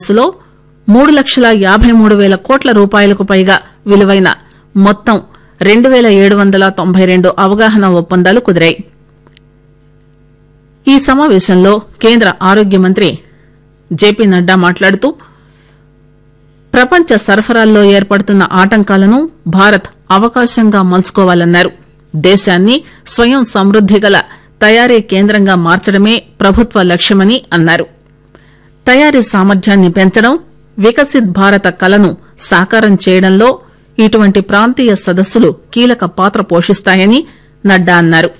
లో మూడు లక్షల యాబై మూడు పేల కోట్ల రూపాయలకు పైగా విలువైన మొత్తం రెండు పేల ఏడు వందల తొంభై రెండు అవగాహన ఒప్పందాలు కుదిరాయి ఈ సమావేశంలో కేంద్ర ఆరోగ్య మంత్రి జేపీ నడ్డా మాట్లాడుతూ ప్రపంచ సరఫరాల్లో ఏర్పడుతున్న ఆటంకాలను భారత్ అవకాశంగా మలుచుకోవాలన్నారు దేశాన్ని స్వయం సమృద్ది గల తయారీ కేంద్రంగా మార్చడమే ప్రభుత్వ లక్ష్యమని అన్నారు తయారీ సామర్థ్యాన్ని పెంచడం వికసిత్ భారత కలను సాకారం చేయడంలో ఇటువంటి ప్రాంతీయ సదస్సులు కీలక పాత్ర పోషిస్తాయని నడ్డా అన్నారు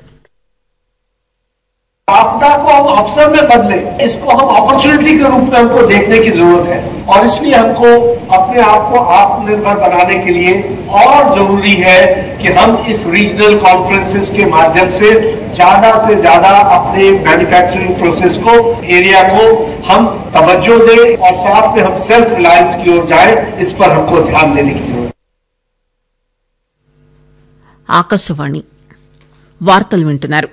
आपदा को हम अवसर में बदले इसको हम अपॉर्चुनिटी के रूप में हमको देखने की जरूरत है और इसलिए हमको अपने आप को आत्मनिर्भर बनाने के लिए और जरूरी है कि हम इस रीजनल कॉन्फ्रेंसेस के माध्यम से ज्यादा से ज्यादा अपने मैन्युफैक्चरिंग प्रोसेस को एरिया को हम तवज्जो दें और साथ में हम सेल्फ रिलायंस की ओर जाएं इस पर हमको ध्यान देने की जरूरत है ఆకాశవాణి వార్తలు వింటున్నారు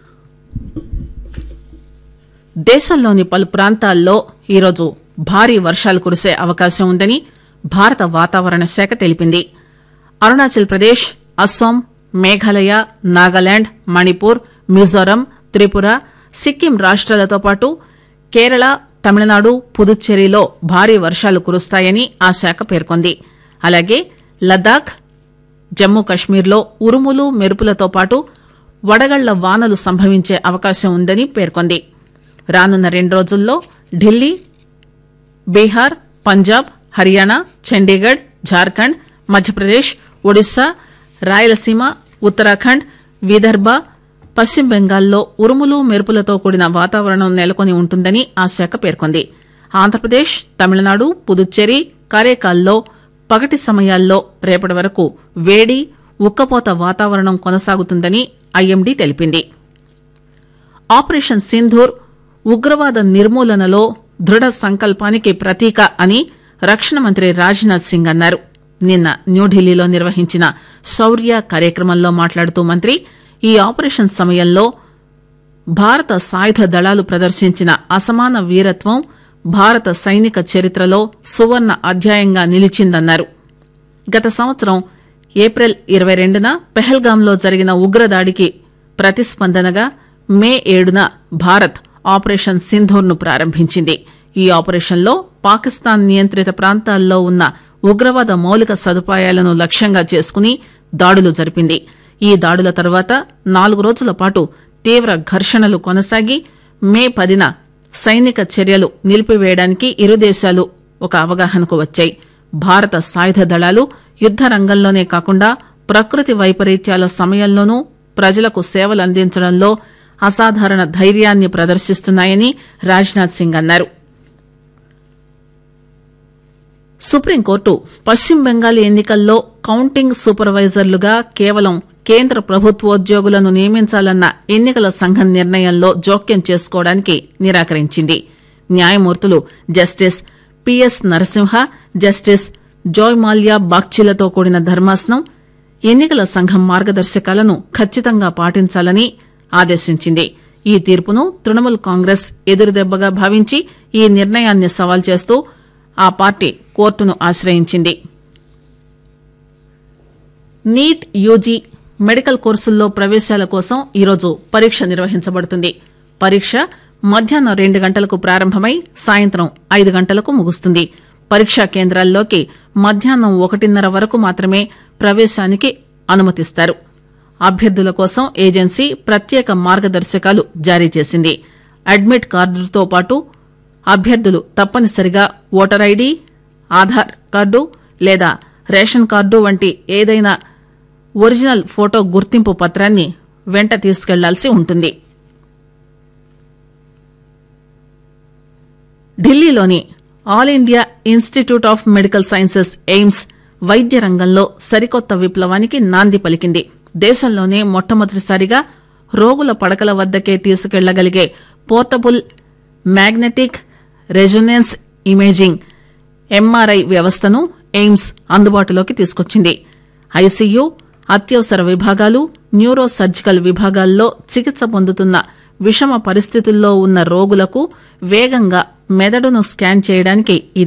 దేశంలోని పలు ప్రాంతాల్లో ఈరోజు భారీ వర్షాలు కురిసే అవకాశం ఉందని భారత వాతావరణ శాఖ తెలిపింది అరుణాచల్ ప్రదేశ్ అస్సాం మేఘాలయ నాగాలాండ్ మణిపూర్ మిజోరం త్రిపుర సిక్కిం రాష్ట్రాలతో పాటు కేరళ తమిళనాడు పుదుచ్చేరిలో భారీ వర్షాలు కురుస్తాయని ఆ శాఖ పేర్కొంది అలాగే లద్దాఖ్ జమ్మూ కశ్మీర్లో ఉరుములు మెరుపులతో పాటు వడగళ్ల వానలు సంభవించే అవకాశం ఉందని పేర్కొంది రానున్న రెండు రోజుల్లో ఢిల్లీ బీహార్ పంజాబ్ హర్యానా చండీగఢ్ జార్ఖండ్ మధ్యప్రదేశ్ ఒడిశా రాయలసీమ ఉత్తరాఖండ్ విదర్భ పశ్చిమ బెంగాల్లో ఉరుములు మెరుపులతో కూడిన వాతావరణం నెలకొని ఉంటుందని ఆ శాఖ పేర్కొంది ఆంధ్రప్రదేశ్ తమిళనాడు పుదుచ్చేరి కారేకాల్లో పగటి సమయాల్లో రేపటి వరకు వేడి ఉక్కపోత వాతావరణం కొనసాగుతుందని ఐఎండీ తెలిపింది ఆపరేషన్ సింధూర్ ఉగ్రవాద నిర్మూలనలో దృఢ సంకల్పానికి ప్రతీక అని రక్షణ మంత్రి రాజ్నాథ్ సింగ్ అన్నారు నిన్న న్యూఢిల్లీలో నిర్వహించిన శౌర్య కార్యక్రమంలో మాట్లాడుతూ మంత్రి ఈ ఆపరేషన్ సమయంలో భారత సాయుధ దళాలు ప్రదర్శించిన అసమాన వీరత్వం భారత సైనిక చరిత్రలో సువర్ణ అధ్యాయంగా నిలిచిందన్నారు గత సంవత్సరం ఏప్రిల్ ఇరవై రెండున పెహల్గాంలో జరిగిన ఉగ్రదాడికి ప్రతిస్పందనగా మే ఏడున భారత్ ఆపరేషన్ సింధూర్ను ప్రారంభించింది ఈ ఆపరేషన్లో పాకిస్తాన్ నియంత్రిత ప్రాంతాల్లో ఉన్న ఉగ్రవాద మౌలిక సదుపాయాలను లక్ష్యంగా చేసుకుని దాడులు జరిపింది ఈ దాడుల తర్వాత నాలుగు రోజుల పాటు తీవ్ర ఘర్షణలు కొనసాగి మే పదిన సైనిక చర్యలు నిలిపివేయడానికి ఇరు దేశాలు ఒక అవగాహనకు వచ్చాయి భారత సాయుధ దళాలు యుద్ద రంగంలోనే కాకుండా ప్రకృతి వైపరీత్యాల సమయంలోనూ ప్రజలకు సేవలు అందించడంలో అసాధారణ ధైర్యాన్ని ప్రదర్శిస్తున్నాయని రాజ్నాథ్ సింగ్ అన్నారు సుప్రీంకోర్టు పశ్చిమ బెంగాల్ ఎన్నికల్లో కౌంటింగ్ సూపర్వైజర్లుగా కేవలం కేంద్ర ప్రభుత్వోద్యోగులను నియమించాలన్న ఎన్నికల సంఘం నిర్ణయంలో జోక్యం చేసుకోవడానికి నిరాకరించింది న్యాయమూర్తులు justice P S Narasimha justice Joymalya బాగ్చిలతో కూడిన ధర్మాసనం ఎన్నికల సంఘం మార్గదర్శకాలను ఖచ్చితంగా పాటించాలని ఆదేశించింది ఈ తీర్పును తృణమూల్ కాంగ్రెస్ ఎదురుదెబ్బగా భావించి ఈ నిర్ణయాన్ని సవాల్ చేస్తూ ఆ పార్టీ కోర్టును ఆశ్రయించింది నీట్ యూజీ మెడికల్ కోర్సుల్లో ప్రవేశాల కోసం ఈరోజు పరీక్ష నిర్వహించబడుతుంది పరీక్ష మధ్యాహ్నం రెండు గంటలకు ప్రారంభమై సాయంత్రం ఐదు గంటలకు ముగుస్తుంది పరీక్షా కేంద్రాల్లోకి మధ్యాహ్నం ఒకటిన్నర వరకు మాత్రమే ప్రవేశానికి అనుమతిస్తారు అభ్యర్థుల కోసం ఏజెన్సీ ప్రత్యేక మార్గదర్శకాలు జారీ చేసింది అడ్మిట్ కార్డుతో పాటు అభ్యర్థులు తప్పనిసరిగా ఓటర్ ఐడి ఆధార్ కార్డు లేదా రేషన్ కార్డు వంటి ఏదైనా ఒరిజినల్ ఫోటో గుర్తింపు పత్రాన్ని వెంట తీసుకెళ్లాల్సి ఉంటుంది ఢిల్లీలోని all India institute of medical sciences AIIMS వైద్య రంగంలో సరికొత్త విప్లవానికి నాంది పలికింది దేశంలోనే మొట్టమొదటిసారిగా రోగుల పడకల వద్దకే తీసుకెళ్లగలిగే portable magnetic resonance imaging MRI వ్యవస్థను ఎయిమ్స్ అందుబాటులోకి తీసుకొచ్చింది ఐసీయూ అత్యవసర విభాగాలు న్యూరో సర్జికల్ విభాగాల్లో చికిత్స పొందుతున్న విషమ పరిస్థితుల్లో ఉన్న రోగులకు వేగంగా మెదడును స్కాన్ చేయడానికి ఇది